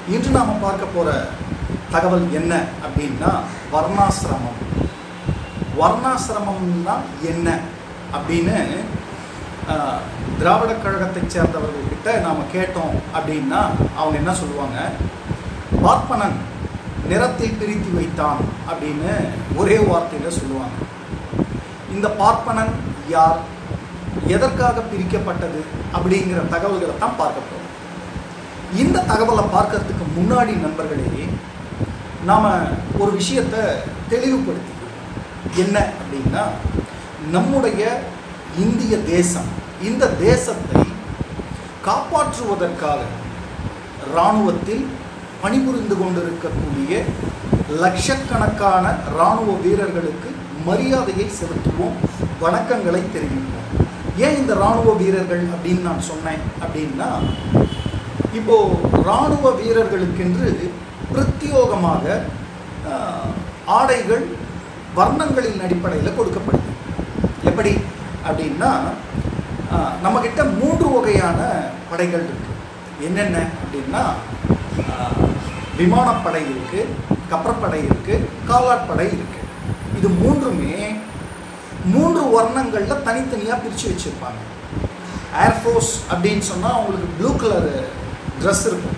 இன்று நாம் பார்க்க போகிற தகவல் என்ன அப்படின்னா வர்ணாசிரமம் வர்ணாசிரமம்னா என்ன அப்படின்னு ஆஹ், திராவிடக் கழகத்தைச் சேர்ந்தவர்கள்கிட்ட நாம் கேட்டோம் அப்படின்னா அவங்க என்ன சொல்லுவாங்க பார்ப்பனன் நிறத்தில் பிரித்து வைத்தான் அப்படின்னு ஒரே வார்த்தையில் சொல்லுவாங்க இந்த பார்ப்பனன் யார் எதற்காக பிரிக்கப்பட்டது அப்படிங்கிற தகவல்களை தான் பார்க்க போகிறோம் இந்த தகவலை பார்க்கறதுக்கு முன்னாடி நண்பர்களே நாம் ஒரு விஷயத்தை தெளிவுபடுத்திக்கிறோம் என்ன அப்படின்னா நம்முடைய இந்திய தேசம் இந்த தேசத்தை காப்பாற்றுவதற்காக இராணுவத்தில் பணிபுரிந்து கொண்டிருக்கக்கூடிய லட்சக்கணக்கான இராணுவ வீரர்களுக்கு மரியாதையை செலுத்துவோம் வணக்கங்களை தெரிவிப்போம் ஏன் இந்த இராணுவ வீரர்கள் அப்படின்னு நான் சொன்னேன் அப்படின்னா இப்போ இராணுவ வீரர்களுக்கென்று பிரத்யோகமாக ஆஹ், ஆடைகள் வர்ணங்களின் அடிப்படையில் கொடுக்கப்படுது எப்படி அப்படின்னா ஆஹ், நம்மக்கிட்ட மூன்று வகையான படைகள் இருக்கு என்னென்ன அப்படின்னா ஆஹ், விமானப்படை இருக்கு கப்பற்படை இருக்கு காலாட்படை இருக்கு இது மூன்றுமே மூன்று வர்ணங்களில் தனித்தனியாக பிரித்து வச்சுருப்பாங்க ஏர்ஃபோர்ஸ் அப்படின்னு சொன்னால் அவங்களுக்கு ப்ளூ கலர் ட்ரெஸ் இருக்கும்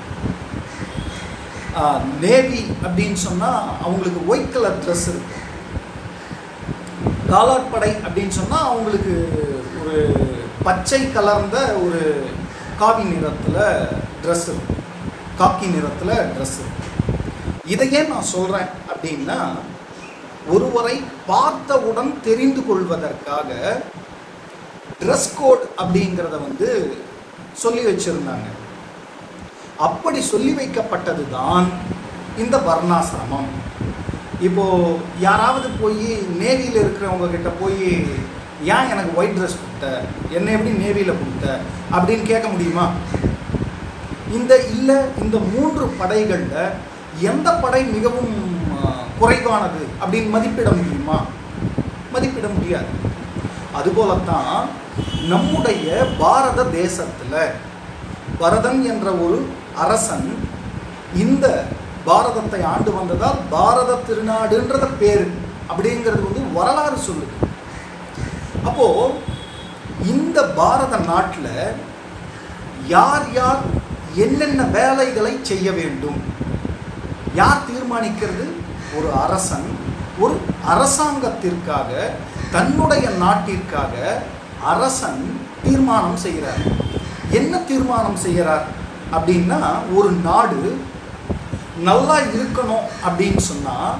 நேவி அப்படின்னு சொன்னால் அவங்களுக்கு ஒயிட் கலர் ட்ரெஸ் இருக்கும் காலாட்படை அப்படின்னு சொன்னால் அவங்களுக்கு ஒரு பச்சை கலர்ந்த ஒரு காவி நிறத்தில் ட்ரெஸ் இருக்கும் காக்கி நிறத்தில் ட்ரெஸ் இருக்கும் இதையே நான் சொல்கிறேன் அப்படின்னா ஒருவரை பார்த்தவுடன் தெரிந்து கொள்வதற்காக ட்ரெஸ் கோட் அப்படிங்கிறத வந்து சொல்லி வச்சிருந்தாங்க அப்படி சொல்லி வைக்கப்பட்டது தான் இந்த வர்ணாசிரமம் இப்போ யாராவது போய் நேவியில் இருக்கிறவங்க கிட்ட போய் ஏன் எனக்கு ஒயிட் ட்ரெஸ் கொடுத்த என்ன எப்படி நேவியில் கொடுத்த அப்படின்னு கேட்க முடியுமா இந்த இல்லை இந்த மூன்று படைகளில் எந்த படை மிகவும் ஆ, குறைவானது அப்படின்னு மதிப்பிட முடியுமா மதிப்பிட முடியாது அதுபோலத்தான் நம்முடைய பாரத தேசத்தில் பரதன் என்ற ஒரு அரசன் இந்த பாரதத்தை ஆண்டு வந்ததால் பாரத திருநாடுன்றத பேர் அப்படிங்கிறது வந்து வரலாறு சொல்லுது அப்போ இந்த பாரத நாட்டில் யார் யார் என்னென்ன வேலைகளை செய்ய வேண்டும் யார் தீர்மானிக்கிறது ஒரு அரசன் ஒரு அரசாங்கத்திற்காக தன்னுடைய நாட்டிற்காக அரசன் தீர்மானம் செய்கிறார் என்ன தீர்மானம் செய்கிறார் அப்படின்னா ஒரு நாடு நல்லா இருக்கணும் அப்படின்னு சொன்னால்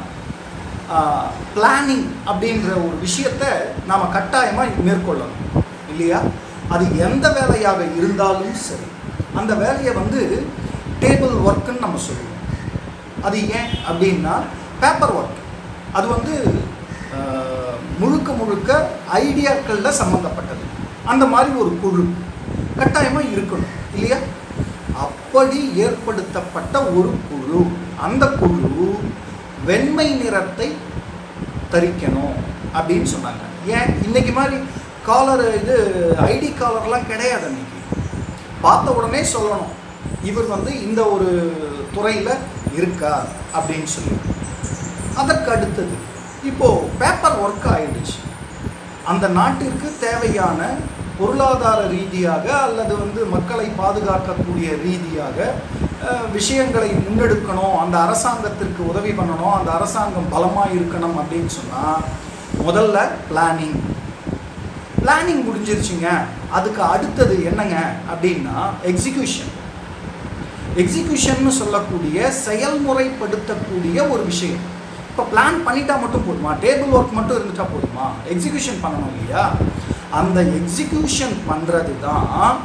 பிளானிங் அப்படின்ற ஒரு விஷயத்தை நாம் கட்டாயமாக மேற்கொள்ளணும் இல்லையா அது எந்த வேலையாக இருந்தாலும் சரி அந்த வேலையை வந்து டேபிள் ஒர்க்குன்னு நம்ம சொல்லுவோம் அது ஏன் அப்படின்னா பேப்பர் ஒர்க் அது வந்து ஆஹ், முழுக்க முழுக்க ஐடியாக்களில் சம்மந்தப்பட்டது அந்த மாதிரி ஒரு குழு கட்டாயமாக இருக்கணும் இல்லையா அப்படி ஏற்படுத்தப்பட்ட ஒரு குழு அந்த குழு வெண்மை நிறத்தை தரிக்கணும் அப்படின்னு சொன்னாங்க ஏன் இன்னைக்கு மாதிரி காலர் இது ஐடி காலர்லாம் கிடையாது அன்னைக்கு பார்த்த உடனே சொல்லணும் இவர் வந்து இந்த ஒரு துறையில் இருக்கா அப்படின்னு சொல்லி அதற்கு அடுத்தது இப்போது பேப்பர் ஒர்க் ஆயிடுச்சு அந்த நாட்டிற்கு தேவையான பொருளாதார ரீதியாக அல்லது வந்து மக்களை பாதுகாக்கக்கூடிய ரீதியாக அஹ், விஷயங்களை முன்னெடுக்கணும் அந்த அரசாங்கத்திற்கு உதவி பண்ணணும் அந்த அரசாங்கம் பலமாக இருக்கணும் அப்படின்னு சொன்னால் முதல்ல பிளானிங் பிளானிங் முடிஞ்சிருச்சுங்க அதுக்கு அடுத்தது என்னங்க அப்படின்னா எக்ஸிக்யூஷன் எக்ஸிக்யூஷன்னு சொல்லக்கூடிய செயல்முறைப்படுத்தக்கூடிய ஒரு விஷயம் இப்போ பிளான் பண்ணிட்டா மட்டும் போதுமா டேபிள் ஒர்க் மட்டும் இருந்துட்டா போதுமா எக்ஸிக்யூஷன் பண்ணணும் இல்லையா அந்த எக்ஸிக்யூஷன் பண்ணுறது தான்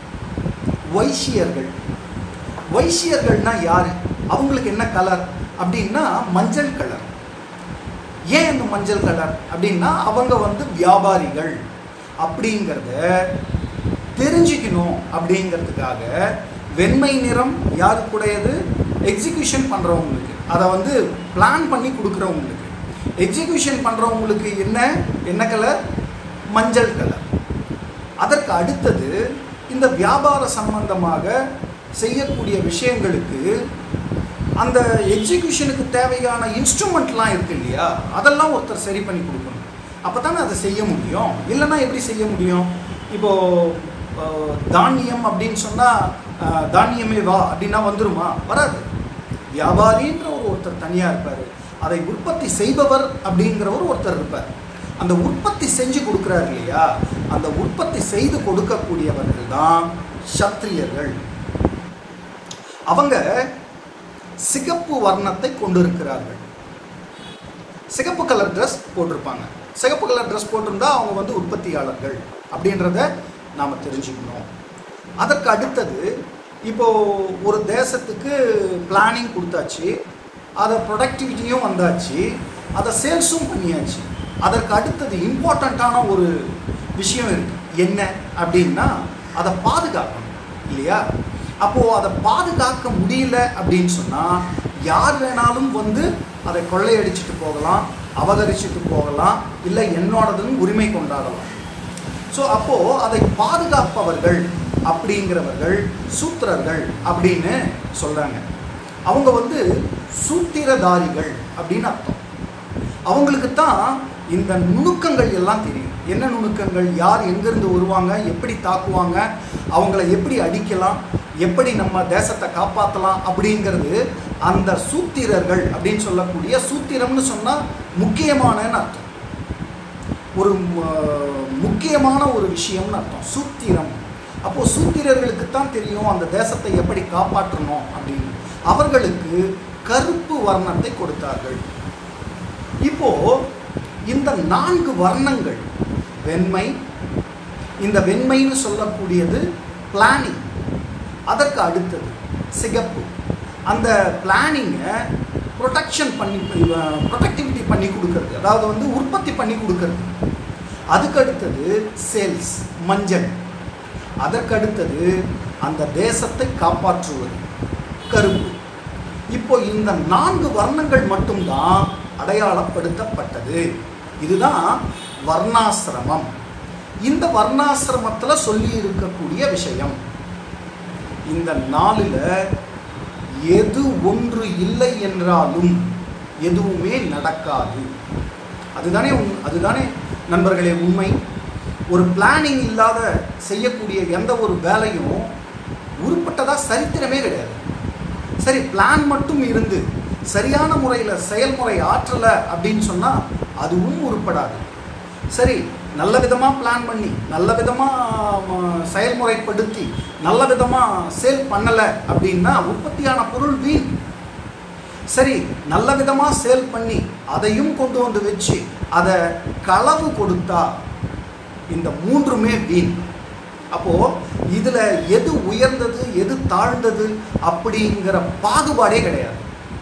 வைசியர்கள் வைசியர்கள்னா யார் அவங்களுக்கு என்ன கலர் அப்படின்னா மஞ்சள் கலர் ஏன் இந்த மஞ்சள் கலர் அப்படின்னா அவங்க வந்து வியாபாரிகள் அப்படிங்கிறத தெரிஞ்சுக்கணும் அப்படிங்கிறதுக்காக வெண்மை நிறம் யாருக்குடையது எக்ஸிக்யூஷன் பண்ணுறவங்களுக்கு அதை வந்து பிளான் பண்ணி கொடுக்குறவங்களுக்கு எக்ஸிக்யூஷன் பண்ணுறவங்களுக்கு என்ன என்ன கலர் மஞ்சள் கலர் அதற்கு அடுத்தது இந்த வியாபார சம்பந்தமாக செய்யக்கூடிய விஷயங்களுக்கு அந்த எக்ஸிக்யூஷனுக்கு தேவையான இன்ஸ்ட்ருமெண்ட்லாம் இருக்கு இல்லையா அதெல்லாம் ஒருத்தர் சரி பண்ணி கொடுக்கணும் அப்போ தானே அதை செய்ய முடியும் இல்லைன்னா எப்படி செய்ய முடியும் இப்போது தானியம் அப்படின்னு சொன்னால் தானியமே வா அப்படின்னா வந்துருமா வராது வியாபாரின்ற ஒரு ஒருத்தர் தனியாக இருப்பார் அதை உற்பத்தி செய்பவர் அப்படிங்கிறவர் ஒருத்தர் இருப்பார் அந்த உற்பத்தி செஞ்சு கொடுக்குறாரு இல்லையா அந்த உற்பத்தி செய்து கொடுக்கக்கூடியவர்கள் தான் சத்திரியர்கள் அவங்க சிகப்பு வர்ணத்தை கொண்டிருக்கிறார்கள் சிகப்பு கலர் ட்ரெஸ் போட்டிருப்பாங்க சிகப்பு கலர் ட்ரெஸ் போட்டிருந்தா அவங்க வந்து உற்பத்தியாளர்கள் அப்படின்றத நாம் தெரிஞ்சுக்கணும் அதற்கு அடுத்தது இப்போ ஒரு தேசத்துக்கு பிளானிங் கொடுத்தாச்சு அதை ப்ரொடக்டிவிட்டியும் வந்தாச்சு அதை சேல்ஸும் பண்ணியாச்சு அதற்கு அடுத்தது இம்பார்ட்டண்ட்டான ஒரு விஷயம் இருக்கு என்ன அப்படின்னா அதை பாதுகாக்கணும் இல்லையா அப்போது அதை பாதுகாக்க முடியல அப்படின்னு சொன்னால் யார் வேணாலும் வந்து அதை கொள்ளையடிச்சிட்டு போகலாம் அபகரிச்சுட்டு போகலாம் இல்லை என்னோடதுன்னு உரிமை கொண்டாடலாம் ஸோ அப்போது அதை பாதுகாப்பவர்கள் அப்படிங்கிறவர்கள் சூத்திரர்கள் அப்படின்னு சொல்கிறாங்க அவங்க வந்து சூத்திரதாரிகள் அப்படின்னு அர்த்தம் அவங்களுக்கு தான் இந்த நுணுக்கங்கள் எல்லாம் தெரியும் என்ன நுணுக்கங்கள் யார் எங்கேருந்து வருவாங்க எப்படி தாக்குவாங்க அவங்கள எப்படி அடிக்கலாம் எப்படி நம்ம தேசத்தை காப்பாற்றலாம் அப்படிங்கிறது அந்த சூத்திரர்கள் அப்படின்னு சொல்லக்கூடிய சூத்திரம்னு சொன்னால் முக்கியமானன்னு அர்த்தம் ஒரு ம- முக்கியமான ஒரு விஷயம்னு அர்த்தம் சூத்திரம் அப்போது சூத்திரர்களுக்கு தான் தெரியும் அந்த தேசத்தை எப்படி காப்பாற்றணும் அப்படின்னு அவர்களுக்கு கருப்பு வர்ணத்தை கொடுத்தார்கள் இப்போ இந்த நான்கு வர்ணங்கள் வெண்மை இந்த வெண்மைன்னு சொல்லக்கூடியது பிளானிங் அதற்கு அடுத்தது சிகப்பு அந்த பிளானிங்கை ப்ரொடெக்ஷன் பண்ணி ப்ரொடக்டிவிட்டி பண்ணி கொடுக்கறது அதாவது வந்து உற்பத்தி பண்ணி கொடுக்கறது அதுக்கு அடுத்தது சேல்ஸ் மஞ்சள் அதற்கு அடுத்தது அந்த தேசத்தை காப்பாற்றுவது கருப்பு இப்போ இந்த நான்கு வர்ணங்கள் மட்டும்தான் அடையாளப்படுத்தப்பட்டது இதுதான் வர்ணாசிரமம் இந்த வர்ணாசிரமத்தில் சொல்லி இருக்கக்கூடிய விஷயம் இந்த நாளில் எது ஒன்று இல்லை என்றாலும் எதுவுமே நடக்காது அதுதானே உண் அதுதானே நண்பர்களே உண்மை ஒரு பிளானிங் இல்லாத செய்யக்கூடிய எந்த ஒரு வேலையும் உருப்பட்டதா சரித்திரமே கிடையாது சரி பிளான் மட்டும் இருந்து சரியான முறையில் செயல்முறை ஆற்றலை அப்படின்னு சொன்னால் அதுவும் உருப்படாது சரி நல்ல விதமாக பிளான் பண்ணி நல்ல விதமாக செயல்முறைப்படுத்தி நல்ல விதமாக சேல் பண்ணலை அப்படின்னா உற்பத்தியான பொருள் வீண் சரி நல்ல விதமாக சேல் பண்ணி அதையும் கொண்டு வந்து வச்சு அதை களவு கொடுத்தா இந்த மூன்றுமே வீண் அப்போது இதில் எது உயர்ந்தது எது தாழ்ந்தது அப்படிங்கிற பாகுபாடே கிடையாது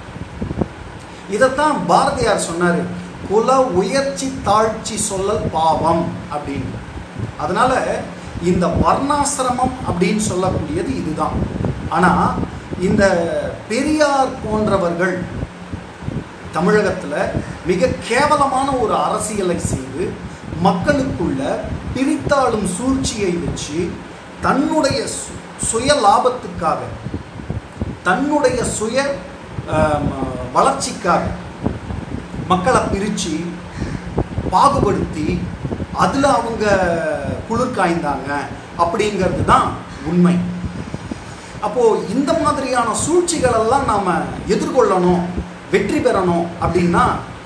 இதைத்தான் பாரதியார் சொன்னார் குல உயர்ச்சி தாழ்ச்சி சொல்லல் பாவம் அப்படின்னு அதனால இந்த வர்ணாசிரமம் அப்படின்னு சொல்லக்கூடியது இதுதான் ஆனால் இந்த பெரியார் போன்றவர்கள் தமிழகத்தில் மிக கேவலமான ஒரு அரசியலை செய்து மக்களுக்குள்ள பிரித்தாளும் சூழ்ச்சியை வச்சு தன்னுடைய சு- சுய லாபத்துக்காக தன்னுடைய சுய ஆம், வளர்ச்சிக்காக மக்களை பிரித்து பாகுபடுத்தி அதில் அவங்க குளிர் காய்ந்தாங்க அப்படிங்கிறது தான் உண்மை அப்போது இந்த மாதிரியான சூழ்ச்சிகளெல்லாம் நாம் எதிர்கொள்ளணும் வெற்றி பெறணும் அப்படின்னா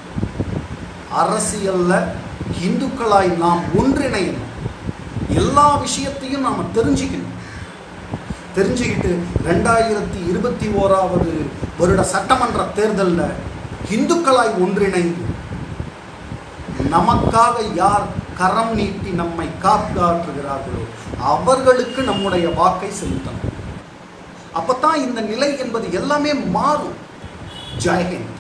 அரசியலில் இந்துக்களாய் நாம் ஒன்றிணையணும் எல்லா விஷயத்தையும் நாம் தெரிஞ்சுக்கணும் தெரிஞ்சுக்கிட்டு ரெண்டாயிரத்தி இருபத்தி ஓராவது வருட சட்டமன்ற தேர்தலில் இந்துக்களாய் ஒன்றிணைந்து நமக்காக யார் கரம் நீட்டி நம்மை காப்பாற்றுகிறார்களோ அவர்களுக்கு நம்முடைய வாக்கை செலுத்தணும் அப்பதான் இந்த நிலை என்பது எல்லாமே மாறும் ஜெயஹிந்த்